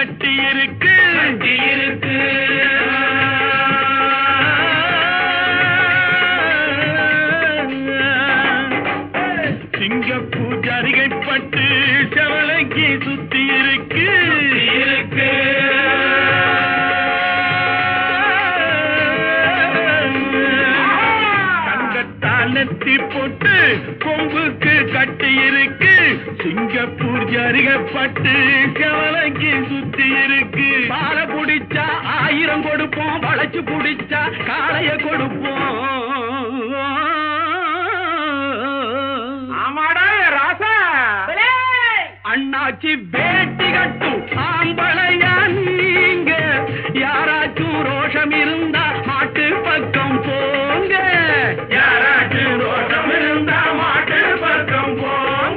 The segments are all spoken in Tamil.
கட்டி இருக்கு கட்டி இருக்கு சிங்கப்பூர் ஜரிகை பட்டு செவலைக்கு சுத்தி இருக்கு இருக்கு தங்கத்தால் நெத்தி போட்டு கொம்புக்கு கட்டி இருக்கு சிங்கப்பூர் ஜரிகை பட்டு செவலைக்கு சுத்தி இருக்கு பால குடிச்சா ஆயிரம் கொடுப்போம் வளைச்சு குடிச்சா காளைய கொடுப்போம் ஆமாடா ராசா அண்ணாச்சி பேட்டி கட்டும் ஆம்பளையா நீங்க யாராச்சும் ரோஷம் இருந்தா மாட்டு பக்கம் போங்க யாராச்சும் ரோஷம் இருந்தா மாட்டு பக்கம் போங்க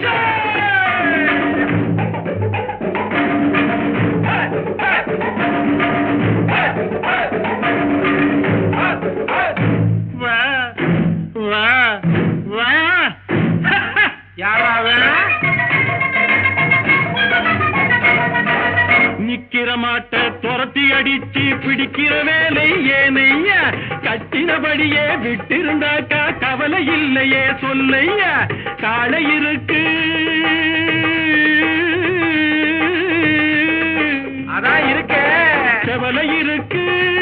வா வா வா யாராவது நிக்கிற மாட்ட துரத்தி அடிச்சு பிடிக்கிற வேலை ஏனையா கட்டினபடியே விட்டிருந்தாக்கா கவலை இல்லையே சொல்லையா காளை இருக்கு அதான் இருக்கே செவலை இருக்கு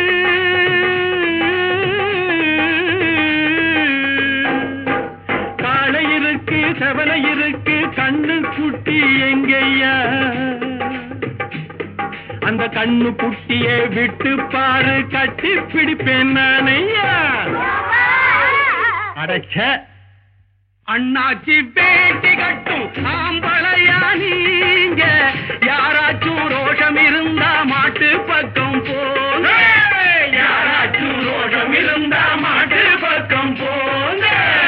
காளை இருக்கு செவலை இருக்கு கண்ணு குட்டி எங்கய்யா அந்த கண்ணு குட்டியை விட்டு பாரு கட்டி பிடிப்பேன் நானையா அடைச்ச அண்ணாச்சி பேட்டி கட்டும் ஆம்பளையா நீங்க யாராச்சும் ரோஷம் இருந்தா மாட்டு பக்கம் போங்க யாராச்சும் ரோஷம் இருந்தா மாட்டு பக்கம் போங்க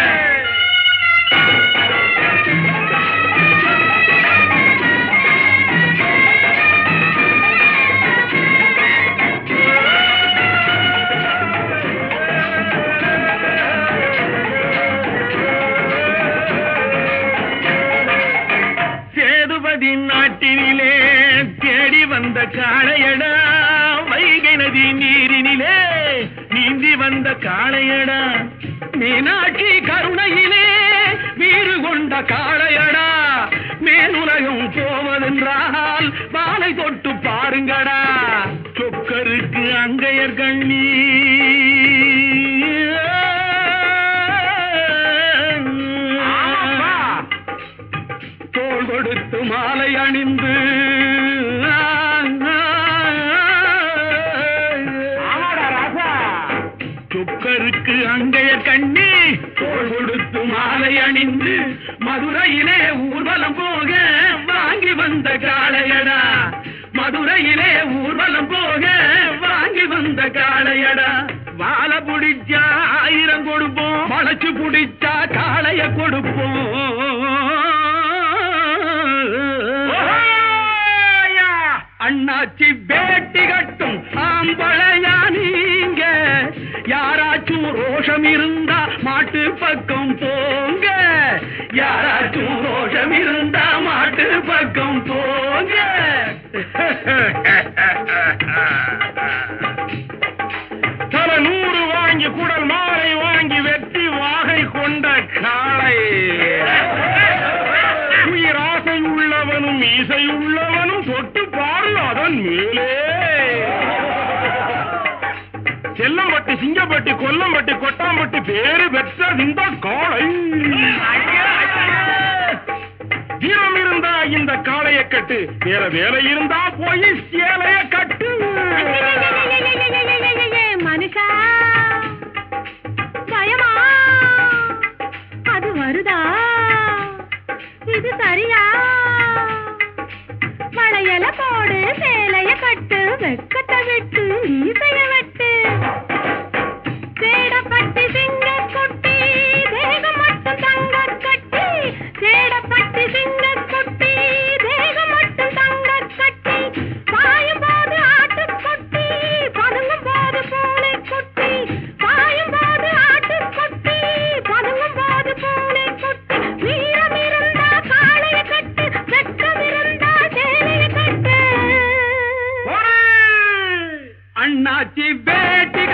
சேதுபதி நாட்டினிலே தேடி வந்த காளையடா வைகை நதி நீரினிலே நீந்தி வந்த காளையடா மீனாட்சி கருணையிலே வீறு கொண்ட காளையடா மேலுலகம் போவதென்றால் வாளை தொட்டு பாருங்கடா சொக்கருக்கு அங்கையர் கண்ணி ஆமாப்பா. தோள் கொடுத்து மாலை அணிந்து சொக்கருக்கு அங்கையர் கண்ணி தோள் கொடுத்து மாலை அணிந்து மதுரையிலே ஊர்வலம் போக வாங்கி வந்த காளையடா மதுரையிலே ஊர்வலம் போக வாங்கி வந்த காளையடா வாழ புடிச்சா ஆயிரம் கொடுப்போம் வளைச்சு புடிச்சா காளைய கொடுப்போம் அண்ணாச்சி பேட்டி கட்டும் ஆம்பளையா நீங்க யாராச்சும் ரோஷம் இருந்தா மாட்டு பக்கம் போங்க யாராச்சும் ரோஷம் இருந்தா மாட்டு பக்கம் போங்க தல நூறு வாங்கி குடல் மாலை வாங்கி வெட்டி வாகை கொண்ட காளை உயிராசை உள்ளவனும் இசை உள்ளவனும் தொட்டு பாரு அதன் மேலே செல்லம்பட்டு சிங்கப்பட்டு கொல்லம்பட்டு கொட்டாம்பட்டு பேரு பெற்ற இந்த காளை வீரம் இருந்தா இந்த காளைய கட்டு வேற வேலை இருந்தா போய் சேலைய கட்டு மனுஷா பயமா அது வருதா இது சரியா வளையல போடு சேலைய கட்டு வெக்கத்தை விட்டு ஈசைய வெட்டு சேடப்பட்டி சிங்க குட்டி தேகம் மட்டும் தங்க கட்டி சேடப்பட்டி சிங்க குட்டி தேகம் மட்டும் தங்க கட்டி பாயும் போது ஆட்டு குட்டி பதுங்கும் போது பூனை குட்டி பாயும் போது ஆட்டு குட்டி பதுங்கும் போது பூனை குட்டி வீரம் இருந்தா காளைய கட்டு வெட்கம் இருந்தா சேலைய கட்டு ஆச்சி வேட்டி